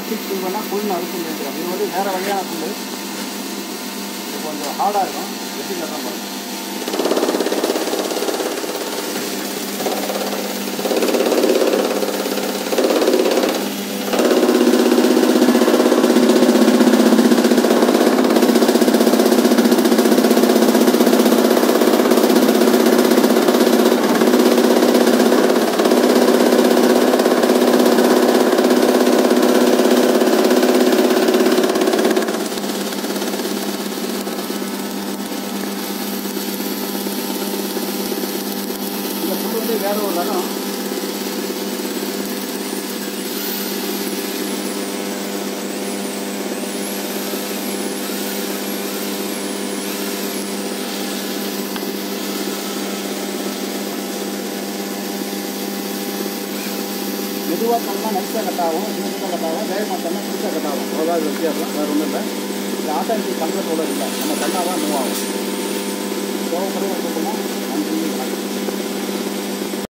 plastic புல்லுனா புல் அறுக்கும் நினைக்கிறோம் இது வந்து வேறு வகையான புல் இது கொஞ்சம் ஹார்டாக இருக்கும் வெட்டி கட்டுறோம் பாருங்க இந்த புல் வந்து வேற ஒரு ரகம் மெதுவாக பண்ணால் நைஸாக கட்டாகும் சின்னதாக கட்டாகும் வேகமாக பண்ணால் புதுசாக கட்டாகும் அவ்வளோதான் வித்தியாசம் வேறு ஒன்றும் இல்லை இந்த ஆட்டாச்சி பண்ணுறதோட இல்லை நம்ம பண்ணால் தான் மூவ் ஆகும் கோவப்படும்